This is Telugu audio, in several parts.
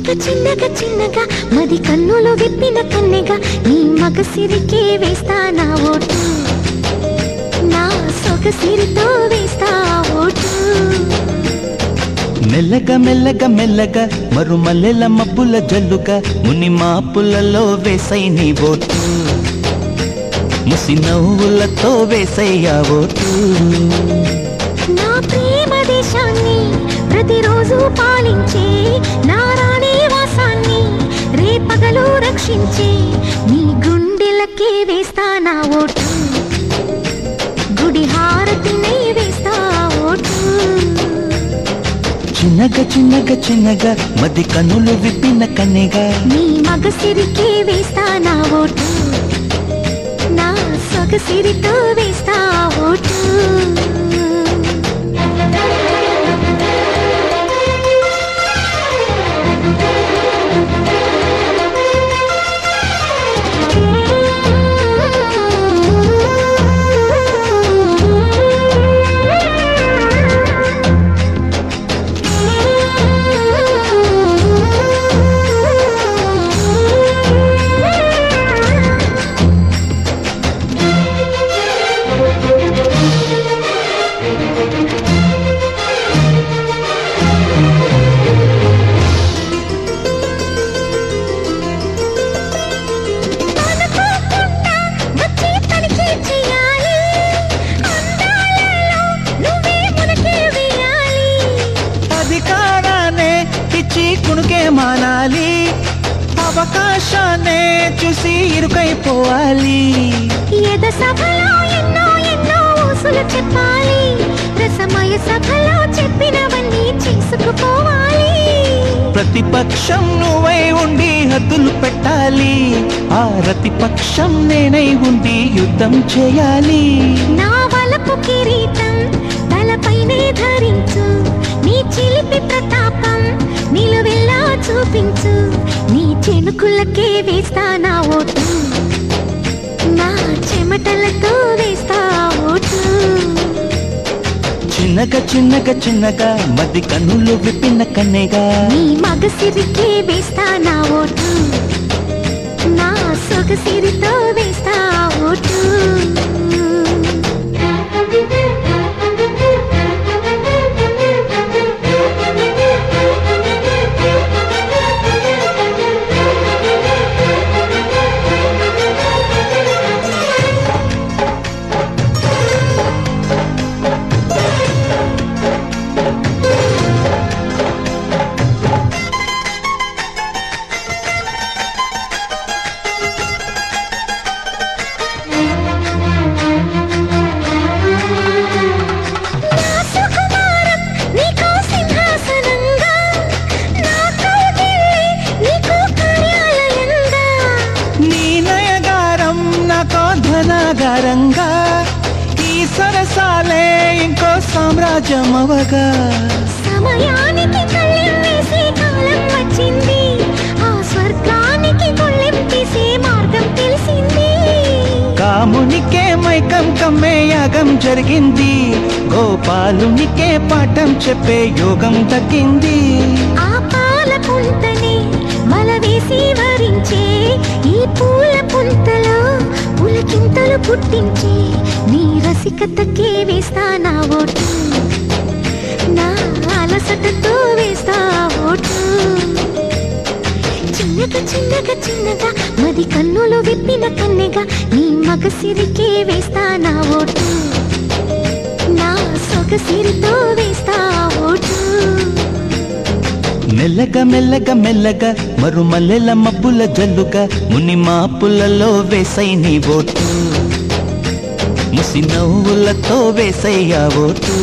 చిన్నగా చిన్నగా చిన్నగా మది కన్నులు విప్పిన కన్నెగా నీ మగ సిరికే వేస్తా నా ఓటు నా సొగసిరితో వేస్తా ఓటు మెల్లగా మెల్లగా మెల్లగా మరుమల్లెల మబ్బుల జల్లుగా ముని మాపులలో వేసై నీ ఓటు ముసి నవ్వులతో వేసయ్యా ఓటు నా ప్రేమ దేశాన్ని ప్రతిరోజు పాలించే నా రాణి వాసాన్ని రేపగలు రక్షించే నీ గుండెలకే వేస్తా నా ఓటు గుడి హారతినై వేస్తా ఓటు చిన్నగా చిన్నగా చిన్నగా మది కన్నులు విప్పిన కన్నెగా నీ మగ సిరికే వేస్తా నా ఓటు నా సొగసిరితో వేస్తా ఓటు అనుకోకుండా వచ్చి తనిఖీ చేయాలి అందాలలో నువ్వే మునకే వేయాలి అధికారాన్నే ఇచ్చి కునుకే మానాలి అవకాశాన్నే చూసి ఇరుకైపోవాలి ఎద సభలో ఎన్నో ఎన్నో ఊసులు చెప్పాలి రసమయ సభలో చెప్పినవన్నీ చేసుకుపోవాలి ప్రతిపక్షం నువ్వై ఉండి హద్దులు పెట్టాలి ఆ ప్రతిపక్షం నేనై ఉండి యుద్ధం చేయాలి నా వలపు కిరీటం తలపైనే ధరించు నీ చిలిపి ప్రతాపం నిలువెల్లా చూపించు నీ చెనుకులకే వేస్తా నా ఓటు నా చెమటలతో వేస్తా ఓటు చిన్నగా చిన్నగా చిన్నగా మది కన్నులు విప్పిన కన్నెగా నీ మగ సిరికే వేస్తా నా ఓటు నా సొగసిరితో వేస్తా ఓటు నా సుకుమారం నీకో సింహాసనంగా నా కౌగిలి నీకో కార్యాలయంగా నీ నయగారం నాకో ధనాగారంగా ఈ సరసాలే ఇంకో సామ్రాజ్యం అవగా సమయానికి కళ్ళెం వేసే కాలం వచ్చింది ఆ స్వర్గానికి గుళ్ళెం తీసే మార్గం తెలిసింది కామునికే మైకం కమ్మే యాగం జరిగింది గోపాలునికే పాఠం చెప్పే యోగం దక్కింది ఆ పాల పుంతని వల వేసి వరించే ఈ పూల పుంతలో పులకింతలు పుట్టించే నీ రసికతకే వేస్తా నా ఓటు నా అలసటతో వేస్తా ఓటు చిన్నగా చిన్నగా చిన్నగా మది కన్నులు విప్పిన కన్నెగా నీ మగ సిరికే వేస్తా నా ఓటు నా సొగసిరితో వేస్తా ఓటు మెల్లగా మెల్లగా మెల్లగా మరుమల్లెల మబ్బుల జల్లుగా ముని మాపులలో వేసై నీ ఓటు ముసి నవ్వులతో వేసయ్యా ఓటు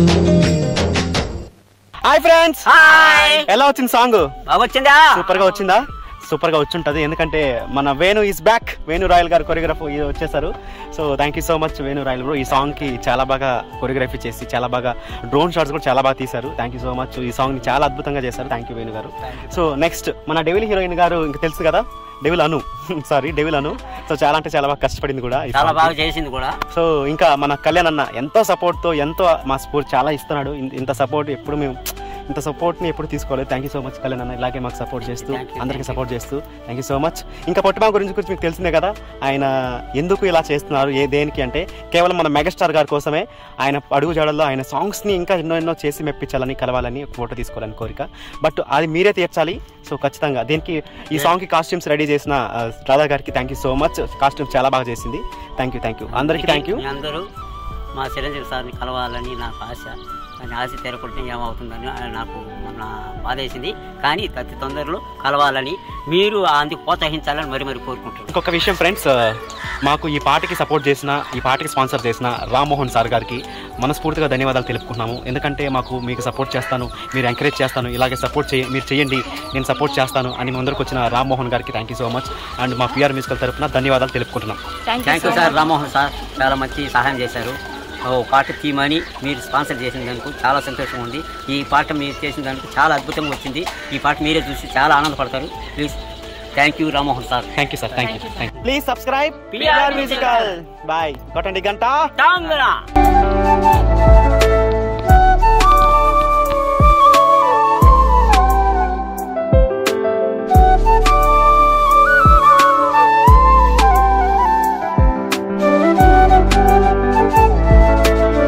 హాయ్ ఫ్రెండ్స్ హాయ్ ఎలా వచ్చింది సాంగ్ బాగొచ్చిందా సూపర్ గా వచ్చిందా సూపర్ గా వచ్చుంటది ఎందుకంటే మన వేణు ఈస్ బ్యాక్ వేణు రాయల్ గారు కొరియోగ్రాఫ్ వచ్చేసారు so thank you so much Venu Royal bro ఈ సాంగ్ కి చాలా బాగా కొరియోగ్రఫీ చేసి చాలా బాగా డ్రోన్ షాట్స్ కూడా చాలా బాగా తీశారు థ్యాంక్ యూ సో మచ్ ఈ సాంగ్ ని చాలా అద్భుతంగా చేశారు థ్యాంక్ యూ వేణు గారు సో నెక్స్ట్ మన డెవిల్ హీరోయిన్ గారు ఇంకా తెలుసు కదా devil Anu sorry devil Anu so చాలా అంటే చాలా బాగా కష్టపడింది కూడా ఈ చాలా song కి. బాగా చేసింది కూడా సో ఇంకా మన కళ్యాణ్ అన్న ఎంతో సపోర్ట్తో ఎంతో మా స్పోర్ట్ చాలా ఇస్తున్నాడు ఇన్- ఇంత సపోర్ట్ ఎప్పుడు మేము ఇంత సపోర్ట్ని ఎప్పుడు తీసుకోలేదు thank you so much Kalyan అన్న ఇలాగే మాకు సపోర్ట్ చేస్తూ Thank you, అందరికీ thank you. సపోర్ట్ చేస్తూ థ్యాంక్ యూ సో మచ్ ఇంకా పొట్టిమా గురించి గురించి మీకు తెలిసిందే కదా ఆయన ఎందుకు ఇలా చేస్తున్నారు ఏ దేనికి అంటే కేవలం మన మెగాస్టార్ గారి కోసమే ఆయన అడుగు జాడల్లో ఆయన సాంగ్స్ని ఇంకా ఎన్నో ఎన్నో చేసి మెప్పించాలని కలవాలని ఒక ఫోటో తీసుకోవాలని కోరిక బట్ అది మీరే తీర్చాలి సో ఖచ్చితంగా దీనికి ఈ సాంగ్కి కాస్ట్యూమ్స్ రెడీ చేసిన ఆ, రాధా గారికి thank you so much costumes చాలా బాగా చేసింది థ్యాంక్ యూ థ్యాంక్ యూ అందరికీ థ్యాంక్ యూ మీ అందరూ మా చిరంజీవి సార్ని కలవాలని నాకు ఆశ కానీ ఆశ తీరకుంటే ఏమవుతుందని ఆయన నాకు మొన్న బాధేసింది కానీ అతి తొందరలో కలవాలని మీరు అందుకు ప్రోత్సహించాలని మరి మరి కోరుకుంటున్నాను ఇంకొక విషయం ఫ్రెండ్స్ మాకు ఈ పాటకి సపోర్ట్ చేసిన ఈ పాటకి స్పాన్సర్ చేసిన రామ్మోహన్ సార్ గారికి మనస్ఫూర్తిగా ధన్యవాదాలు తెలుపుకుంటున్నాము ఎందుకంటే మాకు మీకు సపోర్ట్ చేస్తాను మీరు ఎంకరేజ్ చేస్తాను ఇలాగే సపోర్ట్ చేయ మీరు చేయండి నేను సపోర్ట్ చేస్తాను అని ముందరకు వచ్చిన రామ్మోహన్ గారికి thank you so much and మా పిఆర్ మ్యూజికల్ తరఫున ధన్యవాదాలు తెలుపుకుంటున్నాం thank you sir Rammohan sir చాలా మంచి సహాయం చేశారు ఓ పాట తీయమని మీరు స్పాన్సర్ చేసిన దానికి చాలా సంతోషం ఉంది ఈ పాట మీరు చేసిన దానికి చాలా అద్భుతంగా వచ్చింది ఈ పాట మీరే చూసి చాలా ఆనందపడతారు please thank you Rammohan sir thank you sir thank you thank you please subscribe PR musical బాయ్ కొట్టండి గంట టాంగరా